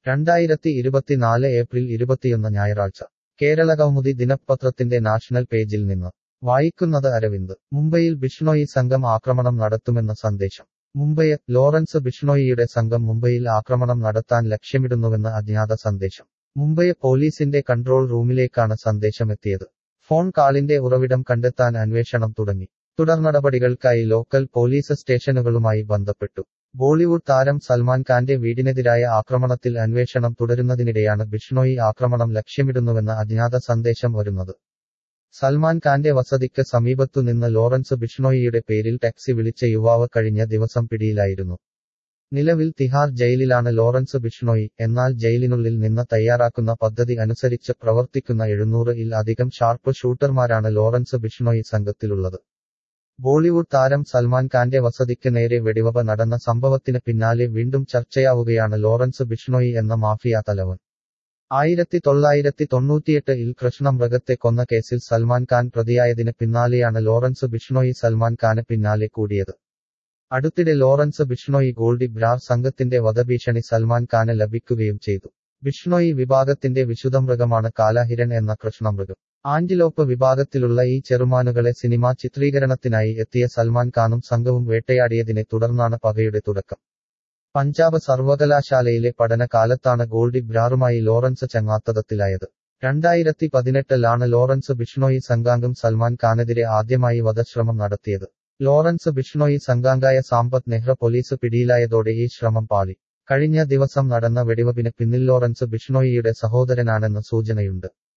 രണ്ടായിരത്തി ഇരുപത്തിനാല് ഏപ്രിൽ ഇരുപത്തിയൊന്ന് ഞായറാഴ്ച കേരള കൗമുദി ദിനപത്രത്തിന്റെ നാഷണൽ പേജിൽ നിന്ന് വായിക്കുന്നത് അരവിന്ദ് മുംബൈയിൽ ബിഷ്ണോയി സംഘം ആക്രമണം നടത്തുമെന്ന സന്ദേശം മുംബൈ ലോറൻസ് ബിഷ്ണോയിയുടെ സംഘം മുംബൈയിൽ ആക്രമണം നടത്താൻ ലക്ഷ്യമിടുന്നുവെന്ന് അജ്ഞാത സന്ദേശം മുംബൈ പോലീസിന്റെ കൺട്രോൾ റൂമിലേക്കാണ് സന്ദേശമെത്തിയത് ഫോൺ കാളിന്റെ ഉറവിടം കണ്ടെത്താൻ അന്വേഷണം തുടങ്ങി തുടർനടപടികൾക്കായി ലോക്കൽ പോലീസ് സ്റ്റേഷനുകളുമായി ബന്ധപ്പെട്ടു ബോളിവുഡ് താരം സൽമാൻ ഖാന്റെ വീടിനെതിരായ ആക്രമണത്തിൽ അന്വേഷണം തുടരുന്നതിനിടെയാണ് ബിഷ്ണോയി ആക്രമണം ലക്ഷ്യമിടുന്നുവെന്ന അജ്ഞാത സന്ദേശം വരുന്നത് സൽമാൻ ഖാന്റെ വസതിക്ക് സമീപത്തു നിന്ന് ലോറൻസ് ബിഷ്ണോയിയുടെ പേരിൽ ടാക്സി വിളിച്ച യുവാവ് കഴിഞ്ഞ ദിവസം പിടിയിലായിരുന്നു നിലവിൽ തിഹാർ ജയിലിലാണ് ലോറൻസ് ബിഷ്ണോയി എന്നാൽ ജയിലിനുള്ളിൽ നിന്ന് തയ്യാറാക്കുന്ന പദ്ധതി അനുസരിച്ച് പ്രവർത്തിക്കുന്ന എഴുന്നൂറ് ഇൽ അധികം ഷാർപ്പ് ഷൂട്ടർമാരാണ് ലോറൻസ് ബിഷ്ണോയി സംഘത്തിലുള്ളത് ബോളിവുഡ് താരം സൽമാൻ ഖാന്റെ വസതിക്ക് നേരെ വെടിവെപ്പ് നടന്ന സംഭവത്തിന് പിന്നാലെ വീണ്ടും ചർച്ചയാവുകയാണ് ലോറൻസ് ബിഷ്ണോയി എന്ന മാഫിയ തലവൻ ആയിരത്തി തൊള്ളായിരത്തി തൊണ്ണൂറ്റിയെട്ട് ഇൽ കൃഷ്ണമൃഗത്തെ കൊന്ന കേസിൽ സൽമാൻ ഖാൻ പ്രതിയായതിന് പിന്നാലെയാണ് ലോറൻസ് ബിഷ്ണോയി സൽമാൻ ഖാന് പിന്നാലെ കൂടിയത് അടുത്തിടെ ലോറൻസ് ബിഷ്ണോയി ഗോൾഡി ബ്രാർ സംഘത്തിന്റെ വധഭീഷണി സൽമാൻ ഖാന് ലഭിക്കുകയും ചെയ്തു ബിഷ്ണോയി വിഭാഗത്തിന്റെ വിശുദ്ധമൃഗമാണ് കാലാഹിരൺ എന്ന കൃഷ്ണമൃഗം ആന്റിലോപ്പ് വിഭാഗത്തിലുള്ള ഈ ചെറുമാനുകളെ സിനിമാ ചിത്രീകരണത്തിനായി എത്തിയ സൽമാൻ ഖാനും സംഘവും വേട്ടയാടിയതിനെ തുടർന്നാണ് പകയുടെ തുടക്കം പഞ്ചാബ് സർവകലാശാലയിലെ പഠനകാലത്താണ് ഗോൾഡി ബ്രാറുമായി ലോറൻസ് ചങ്ങാത്തതത്തിലായത് രണ്ടായിരത്തി പതിനെട്ടിലാണ് ലോറൻസ് ബിഷ്ണോയി സംഘാംഗം സൽമാൻ ഖാനെതിരെ ആദ്യമായി വധശ്രമം നടത്തിയത് ലോറൻസ് ബിഷ്ണോയി സംഘാംഗായ സാമ്പത് നെഹ്റ പോലീസ് പിടിയിലായതോടെ ഈ ശ്രമം പാളി കഴിഞ്ഞ ദിവസം നടന്ന വെടിവെപ്പിന് പിന്നിൽ ലോറൻസ് ബിഷ്ണോയിയുടെ സഹോദരനാണെന്ന് സൂചനയുണ്ട്